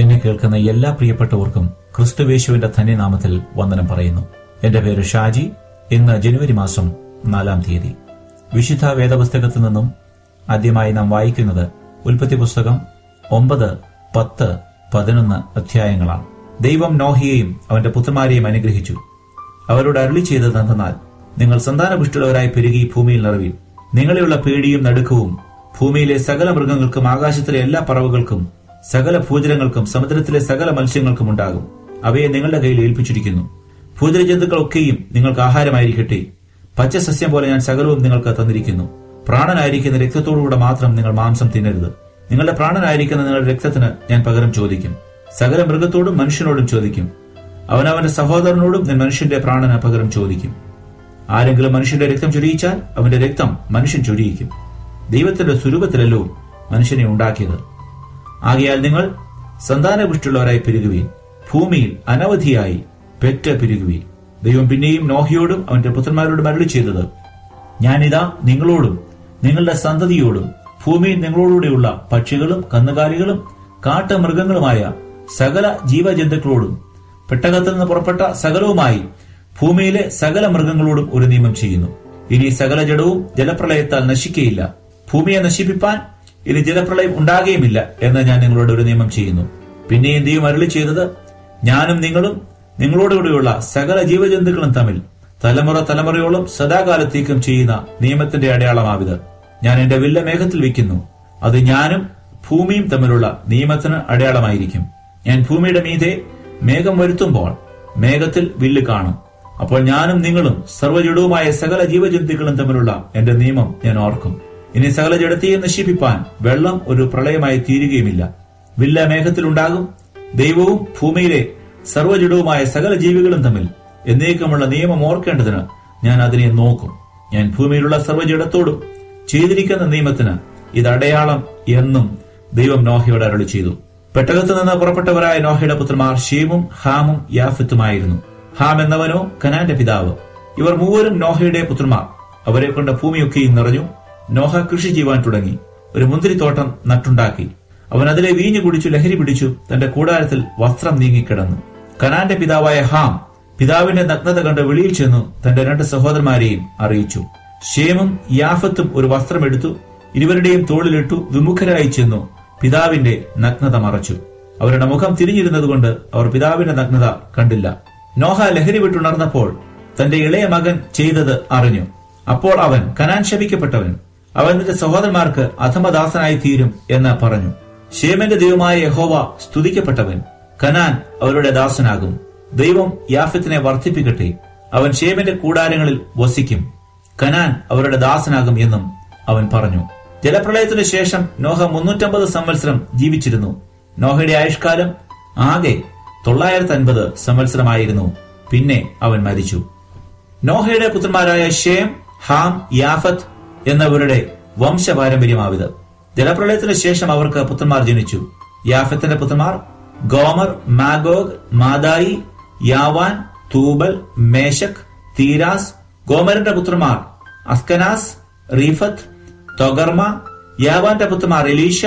എന്നെ കേൾക്കുന്ന എല്ലാ പ്രിയപ്പെട്ടവർക്കും ക്രിസ്തുവേശുവിന്റെ ധന്യനാമത്തിൽ വന്ദനം പറയുന്നു എന്റെ പേര് ഷാജി ഇന്ന് ജനുവരി മാസം നാലാം തീയതി വിശുദ്ധ വേദപുസ്തകത്തിൽ നിന്നും ആദ്യമായി നാം വായിക്കുന്നത് ഉൽപ്പത്തി പുസ്തകം ഒമ്പത് പത്ത് പതിനൊന്ന് അധ്യായങ്ങളാണ് ദൈവം നോഹിയെയും അവന്റെ പുത്രന്മാരെയും അനുഗ്രഹിച്ചു അവരോട് അരുളി ചെയ്തത് എന്തെന്നാൽ നിങ്ങൾ സന്താനപുഷ്ടുള്ളവരായി പെരുകി ഭൂമിയിൽ നിറവിൽ നിങ്ങളെയുള്ള പേടിയും നടുക്കവും ഭൂമിയിലെ സകല മൃഗങ്ങൾക്കും ആകാശത്തിലെ എല്ലാ പറവുകൾക്കും സകല ഭൂചരങ്ങൾക്കും സമുദ്രത്തിലെ സകല മത്സ്യങ്ങൾക്കും ഉണ്ടാകും അവയെ നിങ്ങളുടെ കയ്യിൽ ഏൽപ്പിച്ചിരിക്കുന്നു ഭൂചരജന്തുക്കളൊക്കെയും നിങ്ങൾക്ക് ആഹാരമായിരിക്കട്ടെ പച്ച സസ്യം പോലെ ഞാൻ സകലവും നിങ്ങൾക്ക് തന്നിരിക്കുന്നു പ്രാണനായിരിക്കുന്ന രക്തത്തോടുകൂടെ മാത്രം നിങ്ങൾ മാംസം തിന്നരുത് നിങ്ങളുടെ പ്രാണനായിരിക്കുന്ന നിങ്ങളുടെ രക്തത്തിന് ഞാൻ പകരം ചോദിക്കും സകല മൃഗത്തോടും മനുഷ്യനോടും ചോദിക്കും അവനവന്റെ സഹോദരനോടും ഞാൻ മനുഷ്യന്റെ പ്രാണന് പകരം ചോദിക്കും ആരെങ്കിലും മനുഷ്യന്റെ രക്തം ചൊരിയിച്ചാൽ അവന്റെ രക്തം മനുഷ്യൻ ചൊരിയിക്കും ദൈവത്തിന്റെ സ്വരൂപത്തിലല്ലോ മനുഷ്യനെ ഉണ്ടാക്കിയത് ആകയാൽ നിങ്ങൾ സന്താനപുഷ്ടുള്ളവരായി പെരുകുവീൻ ഭൂമിയിൽ അനവധിയായി പെറ്റ പെരുകുവീൻ ദൈവം പിന്നെയും നോഹിയോടും അവന്റെ പുത്രന്മാരോടും അരുളി ചെയ്തത് ഞാനിതാ നിങ്ങളോടും നിങ്ങളുടെ സന്തതിയോടും ഭൂമിയിൽ നിങ്ങളോടുകൂടെയുള്ള പക്ഷികളും കന്നുകാലികളും കാട്ടുമൃഗങ്ങളുമായ സകല ജീവജന്തുക്കളോടും പെട്ടകത്തിൽ നിന്ന് പുറപ്പെട്ട സകലവുമായി ഭൂമിയിലെ സകല മൃഗങ്ങളോടും ഒരു നിയമം ചെയ്യുന്നു ഇനി സകല ജഡവും ജലപ്രളയത്താൽ നശിക്കയില്ല ഭൂമിയെ നശിപ്പിപ്പാൻ ഇനി ജലപ്രളയം ഉണ്ടാകുകയുമില്ല എന്ന് ഞാൻ നിങ്ങളോട് ഒരു നിയമം ചെയ്യുന്നു പിന്നെയും ദൈവം അരുളി ചെയ്തത് ഞാനും നിങ്ങളും നിങ്ങളോടുകൂടിയുള്ള സകല ജീവജന്തുക്കളും തമ്മിൽ തലമുറ തലമുറയോളം സദാകാലത്തേക്കും ചെയ്യുന്ന നിയമത്തിന്റെ അടയാളമാവിത് ഞാൻ എന്റെ വില്ല മേഘത്തിൽ വയ്ക്കുന്നു അത് ഞാനും ഭൂമിയും തമ്മിലുള്ള നിയമത്തിന് അടയാളമായിരിക്കും ഞാൻ ഭൂമിയുടെ മീതെ മേഘം വരുത്തുമ്പോൾ മേഘത്തിൽ വില്ല് കാണും അപ്പോൾ ഞാനും നിങ്ങളും സർവ്വജഡവുമായ സകല ജീവജന്തുക്കളും തമ്മിലുള്ള എന്റെ നിയമം ഞാൻ ഓർക്കും ഇനി സകല ജഡത്തെയും നശിപ്പിപ്പാൻ വെള്ളം ഒരു പ്രളയമായി തീരുകയുമില്ല വില്ല മേഘത്തിലുണ്ടാകും ദൈവവും ഭൂമിയിലെ സർവ്വജഡവുമായ സകല ജീവികളും തമ്മിൽ എന്നേക്കുമുള്ള നിയമം ഓർക്കേണ്ടതിന് ഞാൻ അതിനെ നോക്കും ഞാൻ ഭൂമിയിലുള്ള സർവ്വജഡത്തോടും ചെയ്തിരിക്കുന്ന നിയമത്തിന് ഇത് അടയാളം എന്നും ദൈവം നോഹയോട് അരളി ചെയ്തു പെട്ടകത്ത് നിന്ന് പുറപ്പെട്ടവരായ നോഹയുടെ പുത്രന്മാർ ഷീമും ഹാമും യാഫത്തുമായിരുന്നു ഹാം എന്നവനോ കനാന്റെ പിതാവ് ഇവർ മൂവരും നോഹയുടെ പുത്രന്മാർ അവരെ കൊണ്ട് ഭൂമിയൊക്കെയും നിറഞ്ഞു നോഹ കൃഷി ചെയ്യുവാൻ തുടങ്ങി ഒരു മുന്തിരിത്തോട്ടം നട്ടുണ്ടാക്കി അവൻ അതിലെ വീഞ്ഞു കുടിച്ചു ലഹരി പിടിച്ചു തന്റെ കൂടാരത്തിൽ വസ്ത്രം നീങ്ങിക്കിടന്നു കനാന്റെ പിതാവായ ഹാം പിതാവിന്റെ നഗ്നത കണ്ട് വെളിയിൽ ചെന്നു തന്റെ രണ്ട് സഹോദരന്മാരെയും അറിയിച്ചു ഷേമും യാഫത്തും ഒരു വസ്ത്രം എടുത്തു ഇരുവരുടെയും തോളിലിട്ടു വിമുഖരായി ചെന്നു പിതാവിന്റെ നഗ്നത മറച്ചു അവരുടെ മുഖം തിരിഞ്ഞിരുന്നതുകൊണ്ട് അവർ പിതാവിന്റെ നഗ്നത കണ്ടില്ല നോഹ ലഹരി വിട്ടുണർന്നപ്പോൾ തന്റെ ഇളയ മകൻ ചെയ്തത് അറിഞ്ഞു അപ്പോൾ അവൻ കനാൻ ശപിക്കപ്പെട്ടവൻ അവൻ നിന്റെ സഹോദരന്മാർക്ക് അധമദാസനായി തീരും എന്ന് പറഞ്ഞു ഷേമന്റെ ദൈവമായ യഹോവ സ്തുതിക്കപ്പെട്ടവൻ കനാൻ അവരുടെ ദാസനാകും ദൈവം യാഫത്തിനെ വർദ്ധിപ്പിക്കട്ടെ അവൻ ഷേമന്റെ കൂടാരങ്ങളിൽ വസിക്കും കനാൻ അവരുടെ ദാസനാകും എന്നും അവൻ പറഞ്ഞു ജലപ്രളയത്തിനു ശേഷം നോഹ മുന്നൂറ്റമ്പത് സംവത്സരം ജീവിച്ചിരുന്നു നോഹയുടെ ആയുഷ്കാലം ആകെ തൊള്ളായിരത്തി അൻപത് സംവത്സരമായിരുന്നു പിന്നെ അവൻ മരിച്ചു നോഹയുടെ പുത്രന്മാരായ ഷേം ഹാം യാഫത്ത് എന്നവരുടെ വംശപാരമ്പര്യമാവിത് ജലപ്രളയത്തിനു ശേഷം അവർക്ക് പുത്രന്മാർ ജനിച്ചു യാഫത്തിന്റെ പുത്രന്മാർ Gomer Magog Madai Javan Tubal Meshech Tiras ഗോമറിന്റെ പുത്രന്മാർ അസ്കനാസ് റീഫത്ത് തൊഗർമ യാവാന്റെ പുത്രന്മാർ എലീഷ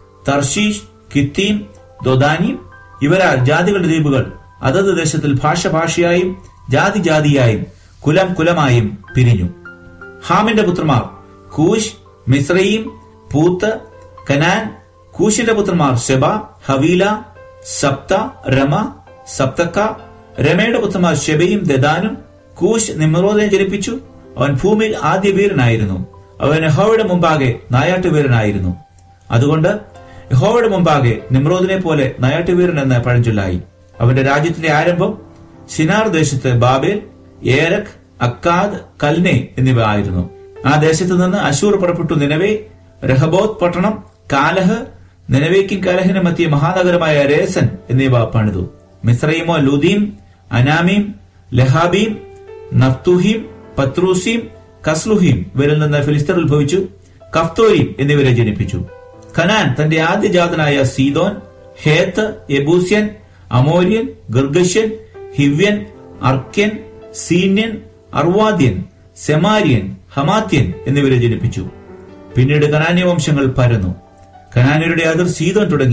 തർഷീഷ് കിത്തീം ദൊദാനിം ഇവരാൽ ജാതികളുടെ ദ്വീപുകൾ അതത് ദേശത്തിൽ ഭാഷ ഭാഷയായും ജാതി ജാതിയായും കുലം കുലമായും പിരിഞ്ഞു ഹാമിന്റെ പുത്രന്മാർ കൂഷ് മിശ്രയും പൂത്ത് കനാൻ കൂഷിന്റെ പുത്രന്മാർ Sheba Havilah Sabtah Raamah Sabteca രമയുടെ പുത്രന്മാർ ഷെബയും ദദാനും കൂശ് നിമ്രോദിനെ ജനിപ്പിച്ചു അവൻ ഭൂമിയിൽ ആദ്യ വീരനായിരുന്നു അവൻ യഹോവയുടെ മുമ്പാകെ നായാട്ടുവീരനായിരുന്നു അതുകൊണ്ട് യഹോവയുടെ മുമ്പാകെ നിമ്രോദിനെ പോലെ നായാട്ടുവീരൻ എന്ന പഴഞ്ചൊല്ലായി അവന്റെ രാജ്യത്തിന്റെ ആരംഭം സിനാർ ദേശത്ത് ബാബേൽ ഏരക് അക്കാദ് കൽനെ എന്നിവ ആയിരുന്നു ആ ദേശത്തു നിന്ന് അശൂർ പുറപ്പെട്ടു നിലവേ രഹബോത് പട്ടണം കാലഹ് നിലവേക്കും കാലഹിനും എത്തിയ മഹാനഗരമായ രേസൻ എന്നിവ പണിതു മിസ്രൈമോ ലുദീം അനാമീം ലഹാബീം നഫ്തുഹീം പത്രൂസീം കസ്ലുഹീം ഇവരിൽ നിന്ന് ഫിലിസ്തർ ഉത്ഭവിച്ചു കഫ്തോരീം എന്നിവരെ ജനിപ്പിച്ചു ഖനാൻ തന്റെ ആദ്യജാതനായ സീതോൻ ഹേത്ത് യബൂസ്യൻ അമോര്യൻ ഗർഗഷ്യൻ ഹിവ്യൻ അർക്യൻ സീന്യൻ അർവാദ്യൻ സെമാര്യൻ ഹമാത്യൻ എന്നിവരെ ജനിപ്പിച്ചു പിന്നീട് കനാന്യ വംശങ്ങൾ പരന്നു കനാന്യരുടെ അതിർ സീതോൻ തുടങ്ങി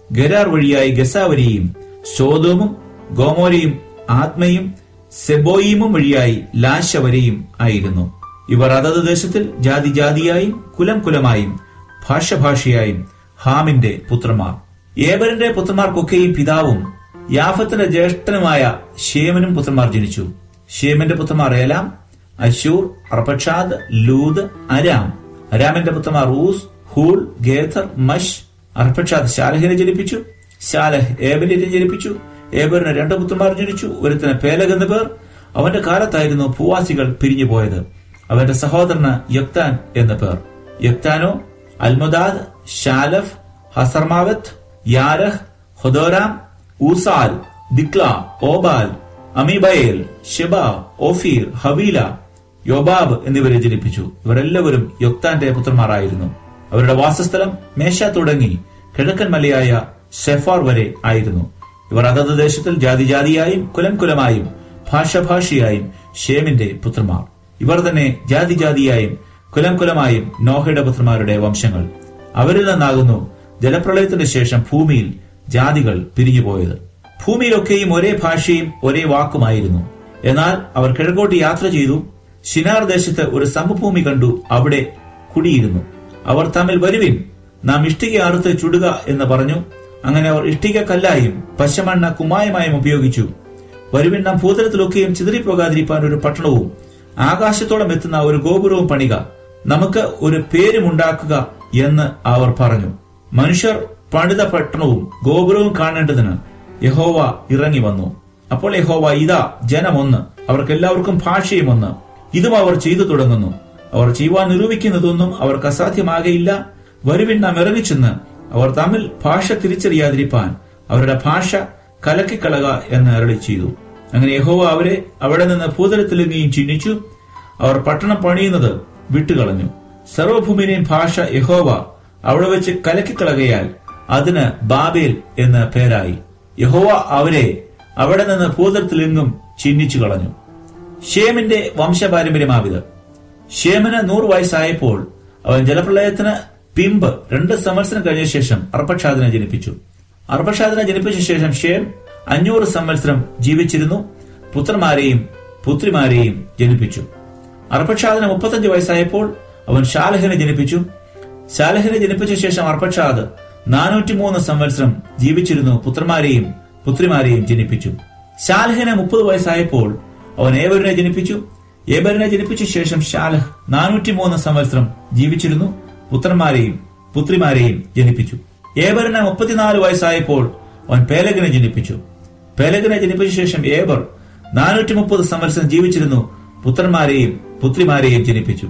ഗരാർ വഴിയായി ഗസ വരെയും ശോതോമും ഗോമോരയും ആത്മയും സെബോയിമും വഴിയായി ലാശ വരെയും ആയിരുന്നു ഇവർ അതത് ദേശത്തിൽ ജാതി ജാതിയായും കുലം കുലമായും ഭാഷ ഭാഷയായും ഹാമിന്റെ പുത്രന്മാർ ഏബറിന്റെ പുത്രന്മാർക്കൊക്കെയും പിതാവും യാഫത്തിന്റെ ജ്യേഷ്ഠനുമായ ഷേമനും പുത്രന്മാർ ജനിച്ചു ഷേമന്റെ പുത്രന്മാർ ഏലാം അശൂർ അർപ്പക്ഷാദ് ലൂദ് അരാം അരാമിന്റെ പുത്രന്മാർ Uz Hul Gether Mash Arphaxad ശാലഹിനെ ജനിപ്പിച്ചു ശാലഹ് ഏബലിനെ ജനിപ്പിച്ചു ഏബറിന് രണ്ട് പുത്രന്മാർ ജനിച്ചു ഒരുത്തിന് പേലഗ് എന്ന പേർ അവന്റെ കാലത്തായിരുന്നു ഭൂവാസികൾ പിരിഞ്ഞുപോയത് അവന്റെ സഹോദരന് യക്താൻ എന്ന പേർ യക്താനോ അൽമുദാദ് ഷാലഫ് ഹസർമാവത്ത് യാരഹ് ഹൊദോറാം ഊസാൽ ദിക്ല ഓബാൽ അമീബയേൽ ഷെബ ഓഫീർ ഹവീല യോബാബ് എന്നിവരെ ജനിപ്പിച്ചു ഇവരെല്ലാവരും യൊക്താന്റെ പുത്രന്മാരായിരുന്നു അവരുടെ വാസസ്ഥലം മേശ തുടങ്ങി കിഴക്കൻ മലയായ ഷെഫാർ വരെ ആയിരുന്നു ഇവർ അതത് ദേശത്തിൽ ജാതി ജാതിയായും കുലം കുലമായും ഭാഷ ഭാഷയായും ഷേമിന്റെ പുത്രന്മാർ ഇവർ തന്നെ ജാതി ജാതിയായും കുലം കുലമായും നോഹയുടെ പുത്രന്മാരുടെ വംശങ്ങൾ അവരിൽ നിന്നാകുന്നു ജലപ്രളയത്തിന് ശേഷം ഭൂമിയിൽ ജാതികൾ പിരിഞ്ഞുപോയത് ഭൂമിയിലൊക്കെയും ഒരേ ഭാഷയും ഒരേ വാക്കുമായിരുന്നു എന്നാൽ അവർ കിഴക്കോട്ട് യാത്ര ചെയ്തു ഷിനാർ ദേശത്ത് ഒരു സമഭൂമി കണ്ടു അവിടെ കുടിയിരുന്നു അവർ തമ്മിൽ വരുവിൻ നാം ഇഷ്ടിക അറുത്ത് ചുടുക എന്ന് പറഞ്ഞു അങ്ങനെ അവർ ഇഷ്ടിക കല്ലായും പശമണ്ണ കുമ്മായമായും ഉപയോഗിച്ചു വരുവിൻ നാം ഭൂതലത്തിലൊക്കെയും ചിതറിപ്പോകാതിരിക്കാൻ ഒരു പട്ടണവും ആകാശത്തോളം എത്തുന്ന ഒരു ഗോപുരവും പണിക നമുക്ക് ഒരു പേരുമുണ്ടാക്കുക എന്ന് അവർ പറഞ്ഞു മനുഷ്യർ പണിത പട്ടണവും ഗോപുരവും കാണേണ്ടതിന് യഹോവ ഇറങ്ങി വന്നു അപ്പോൾ യഹോവ ഇതാ ജനമൊന്ന് അവർക്കെല്ലാവർക്കും ഭാഷയും ഒന്ന് ഇതും അവർ ചെയ്തു തുടങ്ങുന്നു അവർ ചെയ്യുവാൻ നിരൂപിക്കുന്നതൊന്നും അവർക്ക് അസാധ്യമാകയില്ല വരുവിൻ നാം ഇറങ്ങിച്ചെന്ന് അവർ തമ്മിൽ ഭാഷ തിരിച്ചറിയാതിരിപ്പാൻ അവരുടെ ഭാഷ കലക്കിക്കളക എന്ന് അരളി ചെയ്തു അങ്ങനെ യഹോവ അവരെ അവിടെ നിന്ന് ഭൂതലത്തിലെങ്ങും ചിഹ്നിച്ചു അവർ പട്ടണം പണിയുന്നത് വിട്ടുകളഞ്ഞു സർവഭൂമിയിലെയും ഭാഷ യഹോവ അവിടെ വെച്ച് കലക്കിക്കളകയാൽ അതിന് ബാബേൽ എന്ന് പേരായി യഹോവ അവരെ അവിടെ നിന്ന് ഭൂതലത്തിലെങ്ങും ചിഹ്നിച്ചു കളഞ്ഞു ഷേമിന്റെ വംശപാരമ്പര്യമാവിത് ഷേമിന് നൂറ് വയസ്സായപ്പോൾ അവൻ ജലപ്രളയത്തിന് പിമ്പ് രണ്ട് സംവത്സരം കഴിഞ്ഞ ശേഷം അർപ്പക്ഷാദിനെ ജനിപ്പിച്ചു അർപ്പക്ഷാദിനെ ജനിപ്പിച്ച ശേഷം ഷേം അഞ്ഞൂറ് സംവത്സരം ജീവിച്ചിരുന്നു പുത്രന്മാരെയും പുത്രിമാരെയും ജനിപ്പിച്ചു അർപ്പക്ഷാദിന് മുപ്പത്തഞ്ച് വയസ്സായപ്പോൾ അവൻ ഷാലഹിനെ ജനിപ്പിച്ചു ശാലഹിനെ ജനിപ്പിച്ച ശേഷം അർപ്പക്ഷാദ് നാനൂറ്റിമൂന്ന് സംവത്സരം ജീവിച്ചിരുന്നു പുത്രന്മാരെയും പുത്രിമാരെയും ജനിപ്പിച്ചു ശാലഹിന് മുപ്പത് വയസ്സായപ്പോൾ അവൻ ഏബറിനെ ജനിപ്പിച്ചു ഏബറിനെ ജനിപ്പിച്ച ശേഷം ഷാലഹ് നാനൂറ്റിമൂന്ന് സംവത്സരം ജീവിച്ചിരുന്നു പുത്രന്മാരെയും പുത്രിമാരെയും ജനിപ്പിച്ചു ഏബറിന് മുപ്പത്തിനാല് വയസ്സായപ്പോൾ അവൻ പേലകിനെ ജനിപ്പിച്ചു പേലകിനെ ജനിപ്പിച്ച ശേഷം ഏബർ നാനൂറ്റി മുപ്പത് സംവത്സരം ജീവിച്ചിരുന്നു പുത്രന്മാരെയും പുത്രിമാരെയും ജനിപ്പിച്ചു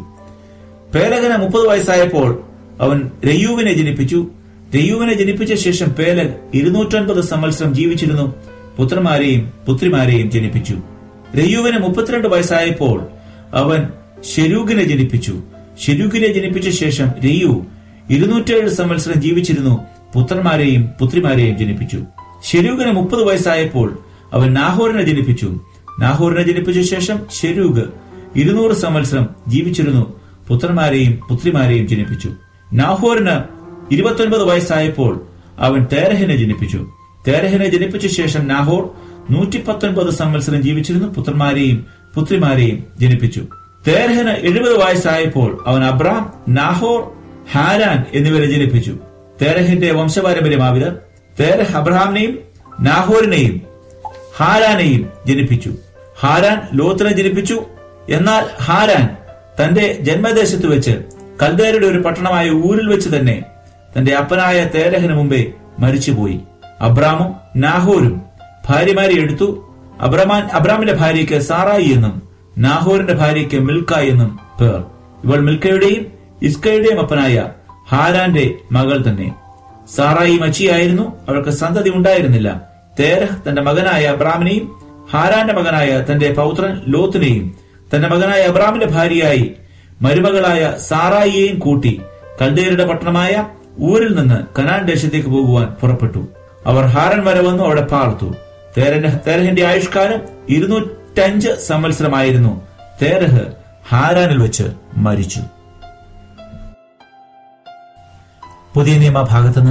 പേലകന് മുപ്പത് വയസ്സായപ്പോൾ അവൻ രയൂവിനെ ജനിപ്പിച്ചു രയൂവിനെ ജനിപ്പിച്ച ശേഷം പേലഗ് ഇരുന്നൂറ്റൻപത് സംവത്സരം ജീവിച്ചിരുന്നു പുത്രന്മാരെയും പുത്രിമാരെയും ജനിപ്പിച്ചു രയൂവിന് മുപ്പത്തിരണ്ട് വയസ്സായപ്പോൾ അവൻ ഷെരൂഗിനെ ജനിപ്പിച്ചു ഷെരൂഗിനെ ജനിപ്പിച്ച ശേഷം രയു ഇരുന്നൂറ്റേഴ് സംവത്സരം ജീവിച്ചിരുന്നു പുത്രന്മാരെയും പുത്രിമാരെയും ജനിപ്പിച്ചു ഷെരൂഗിന് മുപ്പത് വയസ്സായപ്പോൾ അവൻ നാഹോറിനെ ജനിപ്പിച്ചു നാഹോറിനെ ജനിപ്പിച്ച ശേഷം ഷെരൂഗ് ഇരുന്നൂറ് സംവത്സരം ജീവിച്ചിരുന്നു പുത്രന്മാരെയും പുത്രിമാരെയും ജനിപ്പിച്ചു നാഹോറിന് ഇരുപത്തൊൻപത് വയസ്സായപ്പോൾ അവൻ തേരഹിനെ ജനിപ്പിച്ചു തേരഹിനെ ജനിപ്പിച്ച ശേഷം നാഹോർ നൂറ്റി പത്തൊൻപത് സംവത്സരം ജീവിച്ചിരുന്നു പുത്രന്മാരെയും പുത്രിമാരെയും ജനിപ്പിച്ചു തേരഹിന് എഴുപത് വയസ്സായപ്പോൾ അവൻ അബ്രാം നാഹോർ ഹാരാൻ എന്നിവരെ ജനിപ്പിച്ചു തേരഹിന്റെ വംശപാരമ്പര്യമാവിത് തേരഹ് അബ്രഹാമിനെയും നാഹോറിനെയും ഹാരാനെയും ജനിപ്പിച്ചു ഹാരാൻ ലോത്തിനെ ജനിപ്പിച്ചു എന്നാൽ ഹാരാൻ തന്റെ ജന്മദേശത്ത് വെച്ച് കൽദേരുടെ ഒരു പട്ടണമായ ഊരിൽ വെച്ച് തന്നെ തന്റെ അപ്പനായ തേരഹിന് മുമ്പേ മരിച്ചുപോയി അബ്രാമും നാഹോരും ഭാര്യമാരെ എടുത്തു അബ്രമാൻ അബ്രാമിന്റെ ഭാര്യയ്ക്ക് സാറായി എന്നും നാഹോറിന്റെ ഭാര്യയ്ക്ക് മിൽക്ക എന്നും പേർ ഇവൾ മിൽക്കയുടെയും ഇസ്കയുടെയും അപ്പനായ ഹാരാന്റെ മകൾ തന്നെ സാറായി മച്ചിയായിരുന്നു അവൾക്ക് സന്തതി ഉണ്ടായിരുന്നില്ല തേരഹ് തന്റെ മകനായ അബ്രാമിനെയും ഹാരാന്റെ മകനായ തന്റെ പൗത്രൻ ലോത്തിനെയും തന്റെ മകനായ അബ്രാമിന്റെ ഭാര്യയായി മരുമകളായ സാറായിയെയും കൂട്ടി കൽദേരുടെ പട്ടണമായ ഊരിൽ നിന്ന് കനാൻ ദേശത്തേക്ക് പോകുവാൻ പുറപ്പെട്ടു അവർ ഹാരൻ വരെ വന്നു അവിടെ പാർത്തു തേരന്റെ തേരഹിന്റെ ആയുഷ്കാലം ഇരുന്നൂറ്റഞ്ച് സംവത്സരമായിരുന്നു തേരഹ് ഹാരാനിൽ വെച്ച് മരിച്ചു പുതിയ നിയമ ഭാഗത്തു നിന്നും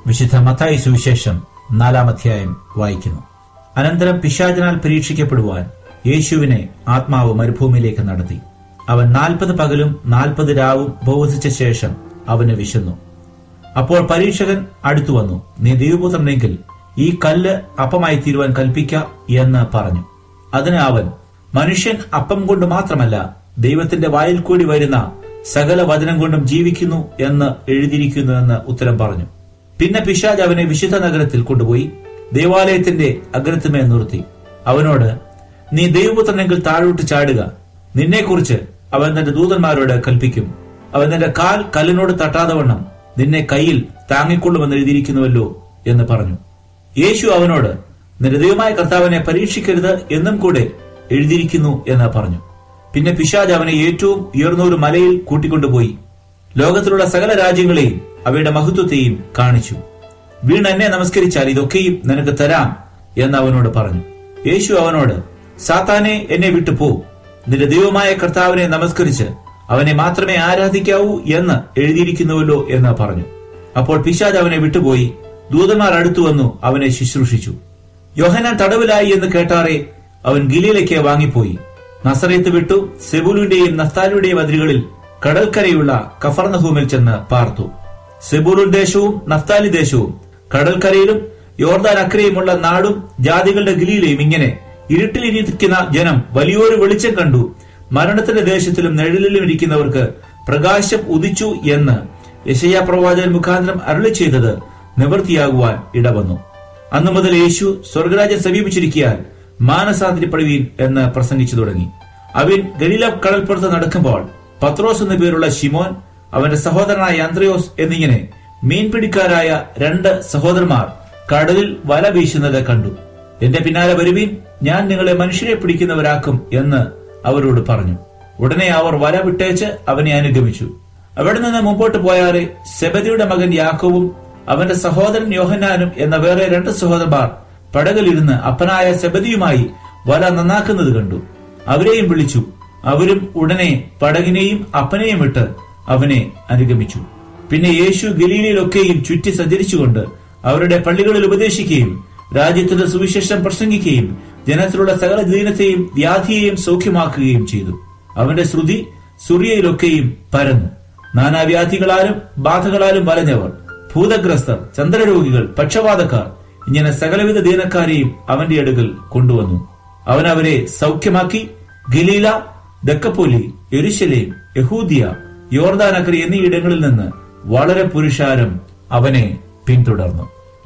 വിശുദ്ധ മത്തായി സുവിശേഷം നാലാം അധ്യായം വായിക്കുന്നു അനന്തരം പിശാചനാൽ പരീക്ഷിക്കപ്പെടുവാൻ യേശുവിനെ ആത്മാവ് മരുഭൂമിയിലേക്ക് നടത്തി അവൻ നാൽപ്പത് പകലും നാൽപ്പത് രാവും ഉപവസിച്ച ശേഷം അവന് വിശന്നു അപ്പോൾ പരീക്ഷകൻ അടുത്തു വന്നു നീ ദൈവപുത്രനെങ്കിൽ ഈ കല്ല് അപ്പമായി തീരുവാൻ കൽപ്പിക്ക എന്ന് പറഞ്ഞു അതിന് അവൻ മനുഷ്യൻ അപ്പം കൊണ്ട് മാത്രമല്ല ദൈവത്തിന്റെ വായിൽ കൂടി വരുന്ന സകല വചനം കൊണ്ടും ജീവിക്കുന്നു എന്ന് എഴുതിയിരിക്കുന്നു എന്ന് ഉത്തരം പറഞ്ഞു പിന്നെ പിശാജ് അവനെ വിശുദ്ധ നഗരത്തിൽ കൊണ്ടുപോയി ദേവാലയത്തിന്റെ അഗ്രത്തുമേൽ നിർത്തി അവനോട് നീ ദൈവപുത്രനെങ്കിൽ താഴോട്ട് ചാടുക നിന്നെക്കുറിച്ച് അവൻ തന്റെ ദൂതന്മാരോട് കൽപ്പിക്കും അവൻ തന്റെ കാൽ കല്ലിനോട് തട്ടാതെ വണ്ണം നിന്നെ കയ്യിൽ താങ്ങിക്കൊള്ളുമെന്ന് എഴുതിയിരിക്കുന്നുവല്ലോ എന്ന് പറഞ്ഞു യേശു അവനോട് നിന്റെ ദൈവമായ കർത്താവിനെ പരീക്ഷിക്കരുത് എന്നും കൂടെ എഴുതിയിരിക്കുന്നു എന്ന് പറഞ്ഞു പിന്നെ പിശാജ് അവനെ ഏറ്റവും ഉയർന്ന ഒരു മലയിൽ കൂട്ടിക്കൊണ്ടുപോയി ലോകത്തിലുള്ള സകല രാജ്യങ്ങളെയും അവയുടെ മഹത്വത്തെയും കാണിച്ചു വീണ് എന്നെ നമസ്കരിച്ചാൽ ഇതൊക്കെയും നിനക്ക് തരാം എന്ന് അവനോട് പറഞ്ഞു യേശു അവനോട് സാത്താനെ എന്നെ വിട്ടു പോ നിന്റെ ദൈവമായ കർത്താവിനെ നമസ്കരിച്ച് അവനെ മാത്രമേ ആരാധിക്കാവൂ എന്ന് എഴുതിയിരിക്കുന്നുവല്ലോ എന്ന് പറഞ്ഞു അപ്പോൾ പിശാജ് അവനെ വിട്ടുപോയി ദൂതന്മാർ അടുത്തു വന്നു അവനെ ശുശ്രൂഷിച്ചു യോഹനാൻ തടവിലായി എന്ന് കേട്ടാറെ അവൻ ഗിലിയിലേക്ക് വാങ്ങിപ്പോയി നസറേത്ത് വിട്ടു സെബുലുന്റെയും നഫ്താലിയുടെയും അതിരുകളിൽ കടൽക്കരയുള്ള കഫർനഹൂമിൽ ചെന്ന് പാർത്തു സെബുലുൻ ദേശവും നഫ്താലി ദേശവും കടൽക്കരയിലും യോർദാൻ അക്കരയുമുള്ള നാടും ജാതികളുടെ ഗിലിയിലെയും ഇങ്ങനെ ഇരുട്ടിലിരിക്കുന്ന ജനം വലിയൊരു വെളിച്ചം കണ്ടു മരണത്തിന്റെ ദേശത്തിലും നിഴലിലും ഇരിക്കുന്നവർക്ക് പ്രകാശം ഉദിച്ചു എന്ന് യശയ്യ പ്രവാചകൻ മുഖാന്തരം അരുളി ചെയ്തത് നിവൃത്തിയാകുവാൻ ഇടവന്നു അന്നു മുതൽ യേശു സ്വർഗരാജ്യം സമീപിച്ചിരിക്കാൻ മാനസാന്തരപ്പെടുവീൻ എന്ന് പ്രസംഗിച്ചു തുടങ്ങി അവൻ ഗലീല കടൽപ്പുറത്ത് നടക്കുമ്പോൾ പത്രോസ് എന്നു പേരുള്ള ഷിമോൻ അവന്റെ സഹോദരനായ അന്ത്രയോസ് എന്നിങ്ങനെ മീൻപിടിക്കാരായ രണ്ട് സഹോദരന്മാർ കടലിൽ വല വീശുന്നത് കണ്ടു എന്റെ പിന്നാലെ വരുവീൻ ഞാൻ നിങ്ങളെ മനുഷ്യരെ പിടിക്കുന്നവരാക്കും എന്ന് അവരോട് പറഞ്ഞു ഉടനെ അവർ വല വിട്ടേച്ച് അവനെ അനുഗമിച്ചു അവിടെ നിന്ന് മുമ്പോട്ട് പോയാറെ സെബദിയുടെ മകൻ യാക്കോവും അവന്റെ സഹോദരൻ യോഹന്നാനും എന്ന വേറെ രണ്ട് സഹോദരന്മാർ പടകിലിരുന്ന് അപ്പനായ സെബദിയുമായി വല നന്നാക്കുന്നത് കണ്ടു അവരെയും വിളിച്ചു അവരും ഉടനെ പടകിനെയും അപ്പനെയും വിട്ട് അവനെ അനുഗമിച്ചു പിന്നെ യേശു ഗലീലയിലൊക്കെയും ചുറ്റി സഞ്ചരിച്ചുകൊണ്ട് അവരുടെ പള്ളികളിൽ ഉപദേശിക്കുകയും രാജ്യത്തിന്റെ സുവിശേഷം പ്രസംഗിക്കുകയും ജനത്തിലുള്ള സകല ദീനത്തെയും വ്യാധിയെയും സൗഖ്യമാക്കുകയും ചെയ്തു അവന്റെ ശ്രുതി സുറിയയിലൊക്കെയും പരന്നു നാനാവ്യാധികളാലും ബാധകളാലും വലഞ്ഞവർ ഭൂതഗ്രസ്തർ ചന്ദ്രരോഗികൾ പക്ഷപാതക്കാർ ഇങ്ങനെ സകലവിധ ദീനക്കാരെയും അവന്റെ അടുക്കൽ കൊണ്ടുവന്നു അവൻ അവരെ സൗഖ്യമാക്കി ഗലീല ദക്കപ്പോലി എരുശലേം യഹൂദിയ യോർദാനക്കരി എന്നീ ഇടങ്ങളിൽ നിന്ന് വളരെ പുരുഷാരം അവനെ പിന്തുടർന്നു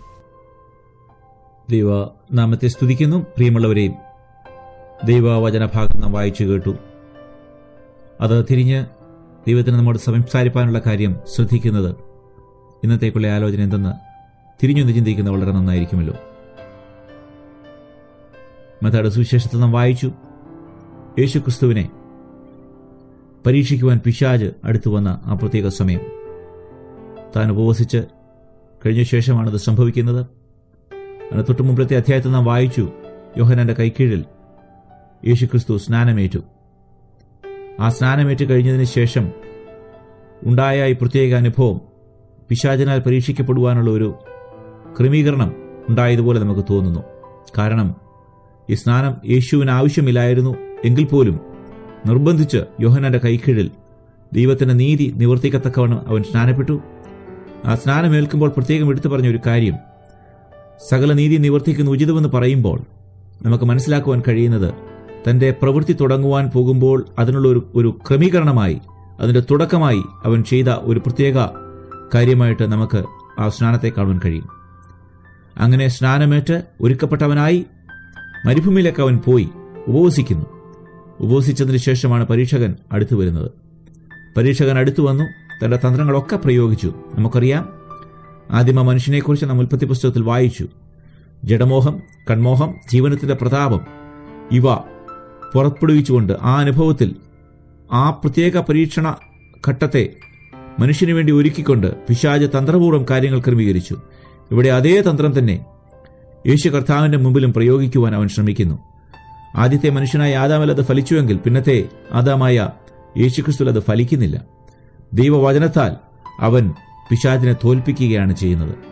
ദൈവ നാമത്തെ സ്തുതിക്കുന്നു പ്രിയമുള്ളവരെയും ദൈവവചനഭാഗം നാം വായിച്ചു കേട്ടു അത് തിരിഞ്ഞ് ദൈവത്തിന് നമ്മോട് സംസാരിപ്പാനുള്ള കാര്യം ശ്രദ്ധിക്കുന്നത് ഇന്നത്തേക്കുള്ള ആലോചന എന്തെന്ന് തിരിഞ്ഞൊന്ന് ചിന്തിക്കുന്നത് വളരെ നന്നായിരിക്കുമല്ലോ മതയുടെ സുവിശേഷത്തിൽ നാം വായിച്ചു യേശു ക്രിസ്തുവിനെ പരീക്ഷിക്കുവാൻ പിശാജ് അടുത്തു വന്ന ആ പ്രത്യേക സമയം താൻ ഉപവസിച്ച് കഴിഞ്ഞ ശേഷമാണത് സംഭവിക്കുന്നത് അതിന് തൊട്ടു മുമ്പത്തെ അധ്യായത്തിൽ നാം വായിച്ചു യോഹനന്റെ കൈക്കീഴിൽ യേശുക്രിസ്തു സ്നാനമേറ്റു ആ സ്നാനമേറ്റ് കഴിഞ്ഞതിന് ശേഷം ഉണ്ടായ ഈ പ്രത്യേക അനുഭവം പിശാചനാൽ പരീക്ഷിക്കപ്പെടുവാനുള്ള ഒരു ക്രമീകരണം ഉണ്ടായതുപോലെ നമുക്ക് തോന്നുന്നു കാരണം ഈ സ്നാനം യേശുവിന് ആവശ്യമില്ലായിരുന്നു എങ്കിൽ പോലും നിർബന്ധിച്ച് യോഹനന്റെ കൈക്കീഴിൽ ദൈവത്തിന്റെ നീതി നിവർത്തിക്കത്തക്കവണ്ണം അവൻ സ്നാനപ്പെട്ടു ആ സ്നാനമേൽക്കുമ്പോൾ പ്രത്യേകം എടുത്തു പറഞ്ഞ ഒരു കാര്യം സകല നീതി നിവർത്തിക്കുന്ന ഉചിതമെന്ന് പറയുമ്പോൾ നമുക്ക് മനസ്സിലാക്കുവാൻ കഴിയുന്നത് തന്റെ പ്രവൃത്തി തുടങ്ങുവാൻ പോകുമ്പോൾ അതിനുള്ള ഒരു ഒരു ക്രമീകരണമായി അതിന്റെ തുടക്കമായി അവൻ ചെയ്ത ഒരു പ്രത്യേക കാര്യമായിട്ട് നമുക്ക് ആ സ്നാനത്തെ കാണുവാൻ കഴിയും അങ്ങനെ സ്നാനമേറ്റ് ഒരുക്കപ്പെട്ടവനായി മരുഭൂമിയിലേക്ക് അവൻ പോയി ഉപവസിക്കുന്നു ഉപവസിച്ചതിന് ശേഷമാണ് പരീക്ഷകൻ അടുത്തു വരുന്നത് പരീക്ഷകൻ അടുത്തു വന്നു തന്റെ തന്ത്രങ്ങളൊക്കെ പ്രയോഗിച്ചു നമുക്കറിയാം ആദിമ മനുഷ്യനെക്കുറിച്ച് നാം ഉൽപ്പത്തി പുസ്തകത്തിൽ വായിച്ചു ജഡമോഹം കൺമോഹം ജീവനത്തിന്റെ പ്രതാപം ഇവ പുറപ്പെടുവിച്ചുകൊണ്ട് ആ അനുഭവത്തിൽ ആ പ്രത്യേക പരീക്ഷണ ഘട്ടത്തെ മനുഷ്യന് വേണ്ടി ഒരുക്കിക്കൊണ്ട് പിശാജ് തന്ത്രപൂർവ്വം കാര്യങ്ങൾ ക്രമീകരിച്ചു ഇവിടെ അതേ തന്ത്രം തന്നെ യേശു കർത്താവിന്റെ മുമ്പിലും പ്രയോഗിക്കുവാൻ അവൻ ശ്രമിക്കുന്നു ആദ്യത്തെ മനുഷ്യനായ ആദാമിൽ അത് ഫലിച്ചുവെങ്കിൽ പിന്നത്തെ ആദാമായ യേശുക്രിസ്തുവിൽ അത് ഫലിക്കുന്നില്ല ദൈവവചനത്താൽ അവൻ പിശാചിനെ തോൽപ്പിക്കുകയാണ് ചെയ്യുന്നത്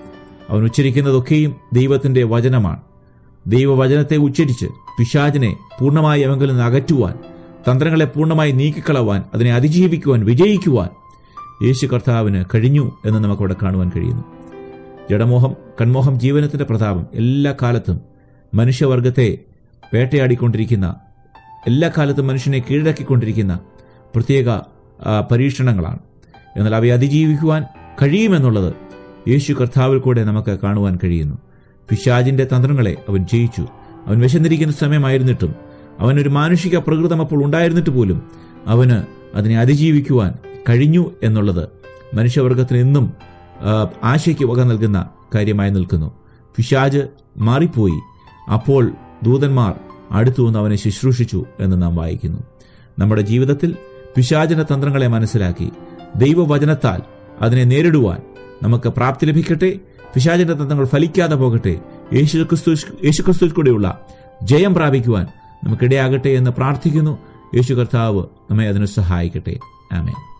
അവൻ ഉച്ചരിക്കുന്നതൊക്കെയും ദൈവത്തിന്റെ വചനമാണ് ദൈവവചനത്തെ ഉച്ചരിച്ച് പിശാചിനെ പൂർണ്ണമായി അവങ്കിൽ നിന്ന് അകറ്റുവാൻ തന്ത്രങ്ങളെ പൂർണ്ണമായി നീക്കിക്കളവാൻ അതിനെ അതിജീവിക്കുവാൻ വിജയിക്കുവാൻ യേശു കർത്താവിന് കഴിഞ്ഞു എന്ന് നമുക്കവിടെ കാണുവാൻ കഴിയുന്നു ജഡമോഹം കൺമോഹം ജീവനത്തിന്റെ പ്രതാപം എല്ലാ കാലത്തും മനുഷ്യവർഗത്തെ വേട്ടയാടിക്കൊണ്ടിരിക്കുന്ന എല്ലാ കാലത്തും മനുഷ്യനെ കീഴടക്കിക്കൊണ്ടിരിക്കുന്ന പ്രത്യേക ആ, പരീക്ഷണങ്ങളാണ് എന്നാൽ അവയെ അതിജീവിക്കുവാൻ കഴിയുമെന്നുള്ളത് യേശു കർത്താവിൽ കൂടെ നമുക്ക് കാണുവാൻ കഴിയുന്നു പിശാജിന്റെ തന്ത്രങ്ങളെ അവൻ ജയിച്ചു അവൻ വിശന്നിരിക്കുന്ന സമയമായിരുന്നിട്ടും അവനൊരു മാനുഷിക പ്രകൃതം അപ്പോൾ ഉണ്ടായിരുന്നിട്ട് പോലും അവന് അതിനെ അതിജീവിക്കുവാൻ കഴിഞ്ഞു എന്നുള്ളത് മനുഷ്യവർഗത്തിന് എന്നും ആ, ആശയ്ക്ക് വക നൽകുന്ന കാര്യമായി നിൽക്കുന്നു പിശാജ് മാറിപ്പോയി അപ്പോൾ ദൂതന്മാർ അടുത്തു വന്ന് അവനെ ശുശ്രൂഷിച്ചു എന്ന് നാം വായിക്കുന്നു നമ്മുടെ ജീവിതത്തിൽ പിശാചിന്റെ തന്ത്രങ്ങളെ മനസ്സിലാക്കി ദൈവവചനത്താൽ അതിനെ നേരിടുവാൻ നമുക്ക് പ്രാപ്തി ലഭിക്കട്ടെ പിശാചിന്റെ തന്ത്രങ്ങൾ ഫലിക്കാതെ പോകട്ടെ യേശു ക്രിസ്തു യേശുക്രിസ്തു കൂടെയുള്ള ജയം പ്രാപിക്കുവാൻ നമുക്കിടയാകട്ടെ എന്ന് പ്രാർത്ഥിക്കുന്നു യേശു കർത്താവ് നമ്മെ അതിന് സഹായിക്കട്ടെ ആമേൻ